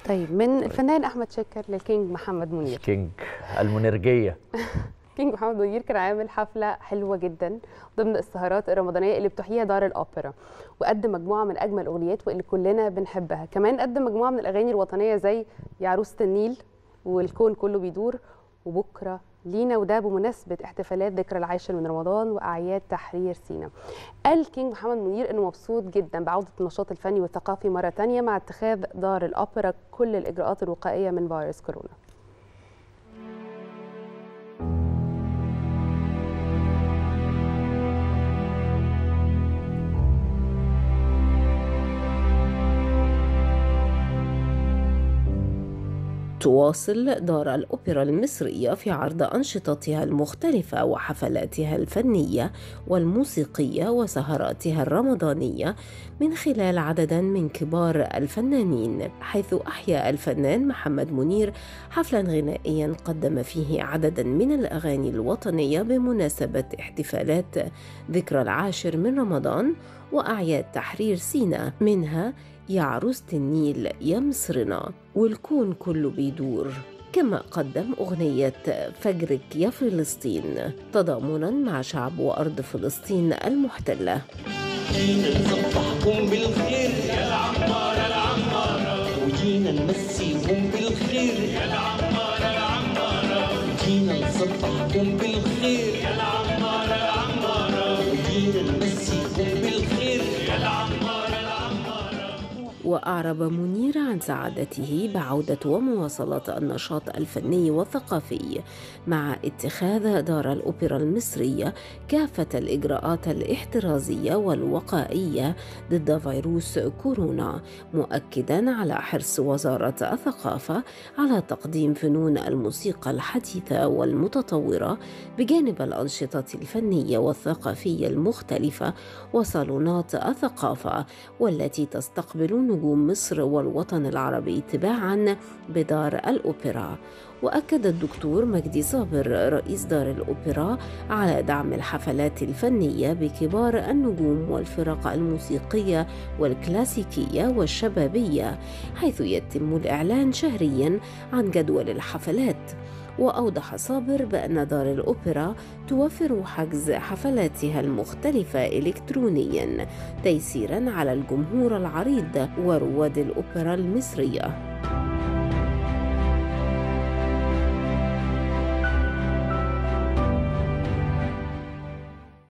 طيب من الفنان احمد شاكر للكينج محمد منير كينج المنرجيه كينج محمد منير كان عامل حفله حلوه جدا ضمن السهرات الرمضانيه اللي بتحييها دار الاوبرا وقدم مجموعه من اجمل الاغنيات واللي كلنا بنحبها كمان قدم مجموعه من الاغاني الوطنيه زي يا عروسه النيل والكون كله بيدور وبكره لينا وده بمناسبه احتفالات ذكرى العاشر من رمضان واعياد تحرير سيناء. قال كينج محمد منير انه مبسوط جدا بعوده النشاط الفني والثقافي مره ثانيه مع اتخاذ دار الاوبرا كل الاجراءات الوقائيه من فيروس كورونا. تواصل دار الأوبرا المصرية في عرض أنشطتها المختلفة وحفلاتها الفنية والموسيقية وسهراتها الرمضانية من خلال عدد من كبار الفنانين حيث أحيا الفنان محمد منير حفلا غنائيا قدم فيه عددا من الأغاني الوطنية بمناسبة احتفالات ذكرى العاشر من رمضان وأعياد تحرير سيناء منها يا عروسة النيل يا مصرنا والكون كله بيدور كما قدم أغنية فجرك يا فلسطين تضامنا مع شعب وأرض فلسطين المحتلة جينا نصبحكم بالخير يا العمارة العمارة وجينا نمسيكم بالخير يا العمارة العمارة وجينا نصبحكم بالخير يا العمارة العمارة وجينا نمسيكم بالخير يا العمارة وأعرب منير عن سعادته بعودة ومواصلة النشاط الفني والثقافي مع اتخاذ دار الأوبرا المصرية كافة الإجراءات الاحترازية والوقائية ضد فيروس كورونا مؤكدا على حرص وزارة الثقافة على تقديم فنون الموسيقى الحديثة والمتطورة بجانب الأنشطة الفنية والثقافية المختلفة وصالونات الثقافة والتي تستقبل نجوم مصر والوطن العربي تباعا بدار الأوبرا وأكد الدكتور مجدي صابر رئيس دار الأوبرا على دعم الحفلات الفنية بكبار النجوم والفرق الموسيقية والكلاسيكية والشبابية حيث يتم الإعلان شهريا عن جدول الحفلات وأوضح صابر بأن دار الأوبرا توفر حجز حفلاتها المختلفة إلكترونيا تيسيرا على الجمهور العريض ورواد الأوبرا المصرية